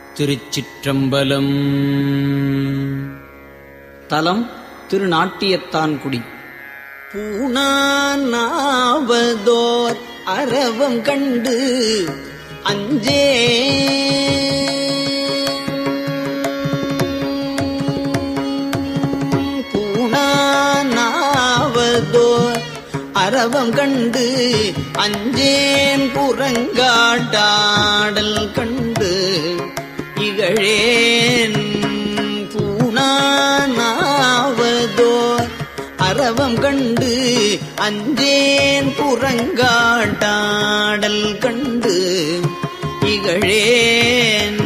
திருச்சிற்றம்பலம் தலம் திருநாட்டியத்தான்குடி பூணானாவதோர் அரவம் கண்டு அஞ்சே பூணானாவதோர் அரவம் கண்டு அஞ்சேன் புறங்காட்டாடல் கண்டு இகழேன் பூணானாவதோர் அரவம் கண்டு அஞ்சேன் புறங்காட்டாடல் கண்டு இகழேன்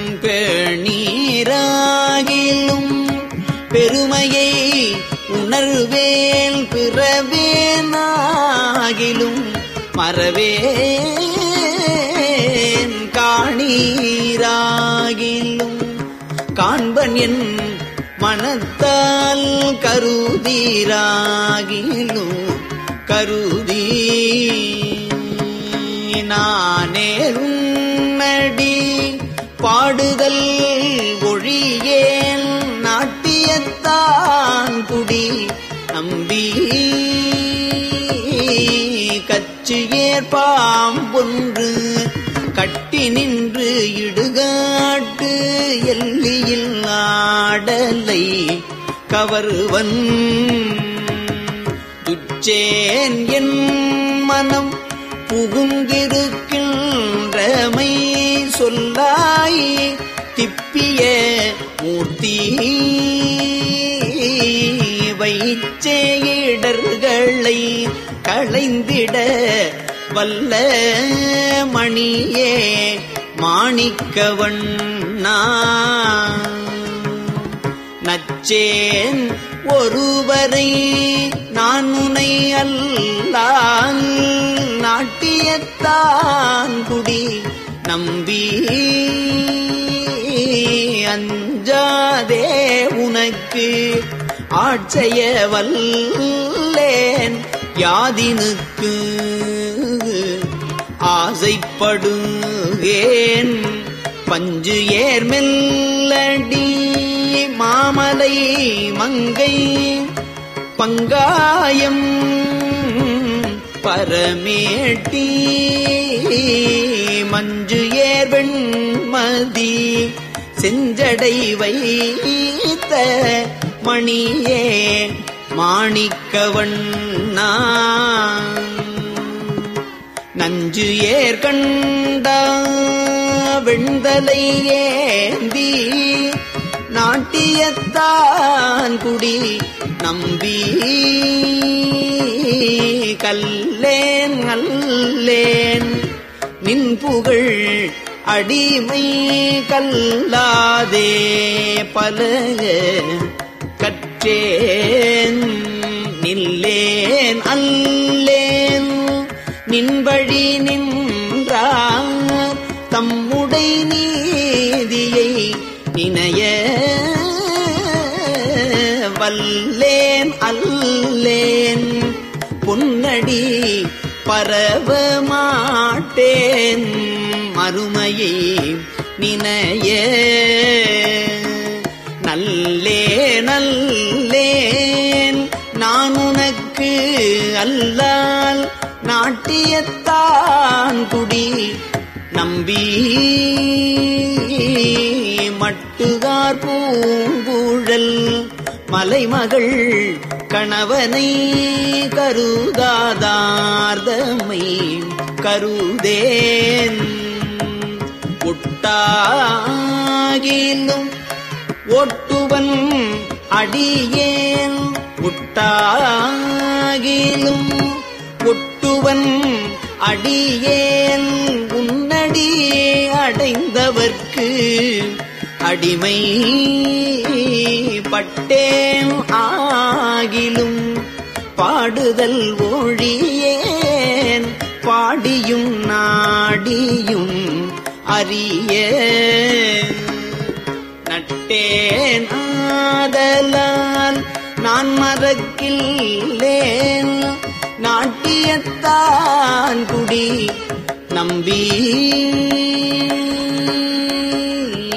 பெணீராகிலும் பெருமையை உணர்வேல் பிறவேனாகிலும் மறவேன் காணீராகிலும் காண்பன் என் மனத்தால் கருதீராகிலும் கருதி நானேருன்னடி பாடுதல் ஒழியேல் நாட்டியத்தான் குடி நம்பி கச்சியேர் பாம்பொன்று கட்டி நின்று இடுகாட்டு எல்லியில் ஆடலை கவருவன் துச்சேன் என் மனம் புகுந்திருக்கின்றமை சொல்லாய் திப்பிய மூர்த்தி வைச்சேடர்களை களைந்திட வல்ல மணியே மாணிக்கவண்ணா நச்சேன் ஒருவரை நான் உனை அல்லால் நாட்டியத்தான் குடி நம்பி அஞ்சாதே உனக்கு ஆட்செய வல்லேன் யாதினுக்கு ஆசைப்படுகேன் பஞ்சு ஏர்மெல்லடி மாமலை மங்கை பங்காயம் பரமேட்டி மஞ்சு ஏர்வெண்மதி செஞ்சடை வைத்த மணியே மாணிக்கவண்ணா நஞ்சு ஏற்கண்ட வெண்தலை ஏந்தி நாட்டியத்தான் குடி நம்பி கல்லேன் அல்லேன் நின் புகழ் அடிமை கல்லாதே பல கற்றேன் நில்லேன் அல்லேன் நின்பழி நின்றார் தம்முடை நீதியை நினைய வல்லேன் அல்லேன் பொன்னடி பரவ மாட்டேன் மறுமையை நினைய நல்லே நல்லேன் நான் உனக்கு அல்லால் நாட்டியத்தான் குடி நம்பி மட்டுகார் பூங்குழல் மலைமகள் கணவனை கருதாதார்தமை கருதேன் ஒட்டாகிலும் ஒட்டுவன் அடியேன் ஒட்டாகிலும் ஒட்டுவன் அடியேன் உன்னடி அடைந்தவர்க்கு அடிமை பட்டேன் ஆகிலும் பாடுதல் ஒழியேன் பாடியும் நாடியும் அறிய நட்டேன் ஆதலால் நான் மறக்கில்லேன் நாட்டியத்தான் குடி நம்பி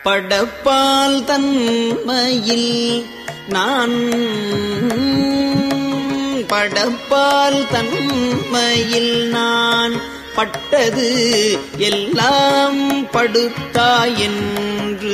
படப்பால் தன்மையில் நான் படப்பால் தன்மையில் நான் பட்டது எல்லாம் படுத்தா என்று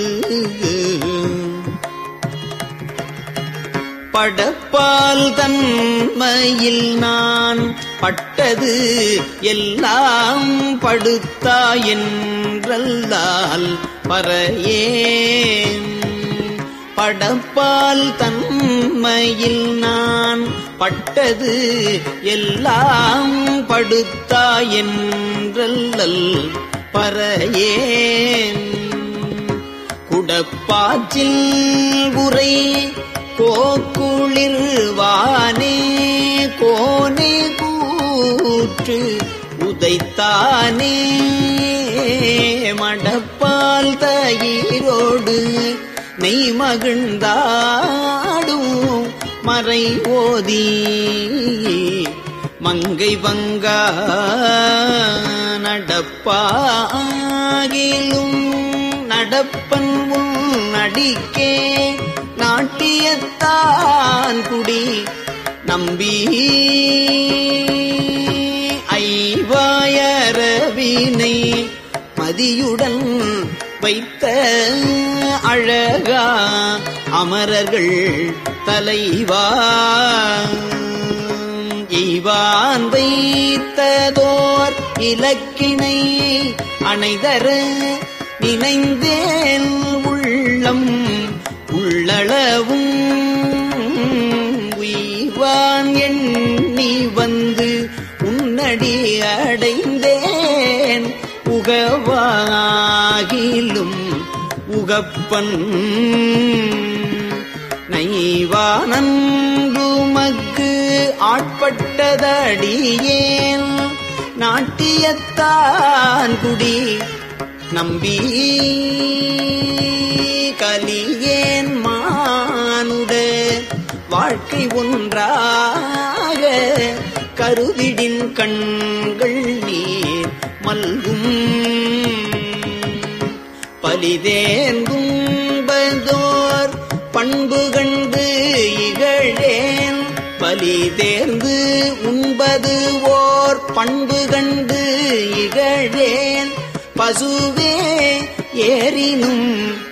படப்பால் தன்மையில் நான் பட்டது எல்லாம் படுத்தா என்றல்லால் பறையேன் படப்பால் தன்மையில் நான் பட்டது எல்லாம் படுத்தா என்றல்லல் பறையேன் குடப்பாச்சில் உரை கோக்குளிர்வானே கோனே கூற்று உதைத்தானே மடப்பால் தயிரோடு நெய் மகிழ்ந்தாடும் மறை ஓதி மங்கை வங்கா நடப்பாகிலும் நடப்பன் உன் நடிக்கே நாட்டியத்தான் குடி நம்பி ஐவாயரவினை மதியுடன் வைத்த அழகா அமரர்கள் தலைவா ஈவான் வைத்ததோர் இலக்கினை அணைதர நினைந்தேன் உள்ளம் உள்ளளவும் உய்வான் எண்ணி வந்து உன்னடி அடைந்தேன் உகவாகிலும் உகப்பன் நைவானந்துமக்கு ஆட்பட்டதடியேன் நாட்டியத்தான் குடி நம்பி கலியேன் மானுட வாழ்க்கை ஒன்றாக கருதிடின் கண்கள் நீர் மல்கும் பலிதேந்தும்பதோர் பண்பு கண்டு இகழேன் பலி தேர்ந்து உண்பது ஓர் பண்பு கண்டு இகழேன் பசுவே ஏறினும்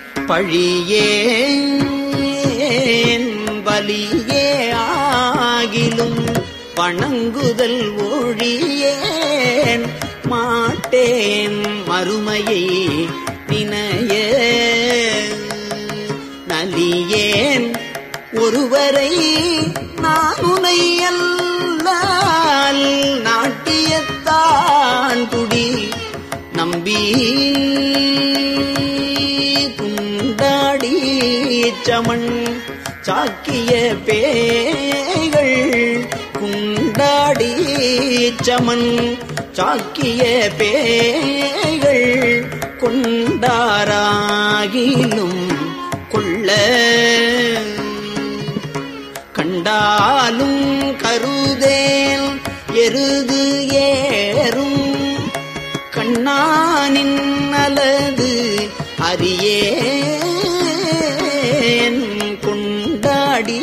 பழியேன் வலியே ஆகிலும் வணங்குதல் ஒழியேன் மாட்டேன் மறுமையை நினைய நலியேன் ஒருவரை நான் உனை அல்லால் நாட்டியத்தான் குடி நம்பி குண்டாடி சமன் சாக்கிய பேய்கள் குண்டாடி சமன் சாக்கிய பேய்கள் கொண்டாராகிலும் கொள்ள கண்டாலும் கருதேல் எருது ஏறும் கண்ணானின் அலது அறியேன் கொண்டாடி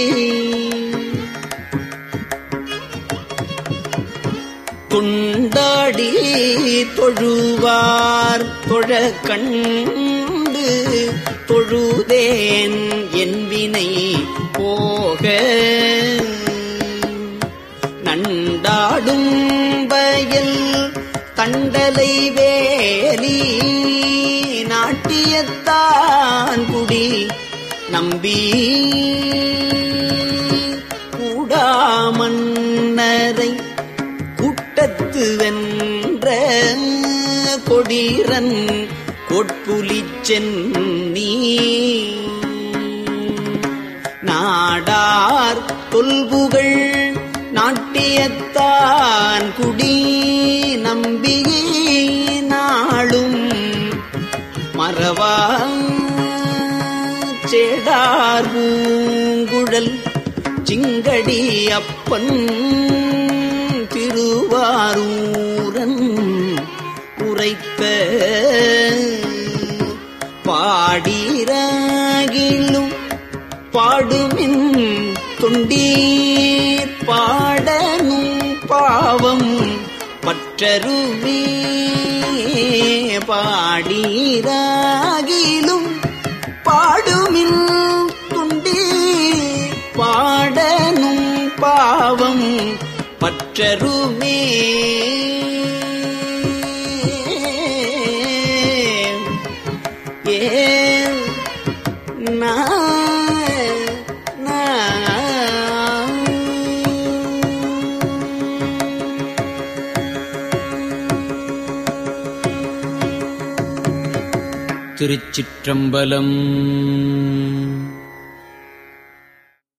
கொண்டாடி தொழுவார் தொழ கண்டு தொழுதேன் என் வினை போக நண்டாடும் வயல் தண்டலை வேலி நாட்டியத்தான் குடி நம்பி கூடாமன்னரை கூட்டத்து வென்ற கொடிரன் கொட்புலிச் சென்னி நாடார் தொல்புகழ் நாட்டியத்தான் குடி நம்பி நாளும் மறவா சேடார் பூங்குழல் சிங்கடி அப்பன் திருவாரூரன் உரைத்த பாடாத பாடுமின் தொண்டீர் பாடனும் பாவம் பற்றருமே பாடீராகிலும் பாடுமின் தொண்டீர் பாடனும் பாவம் பற்றருமே ஏன் நா நா திருச்சிற்றம்பலம்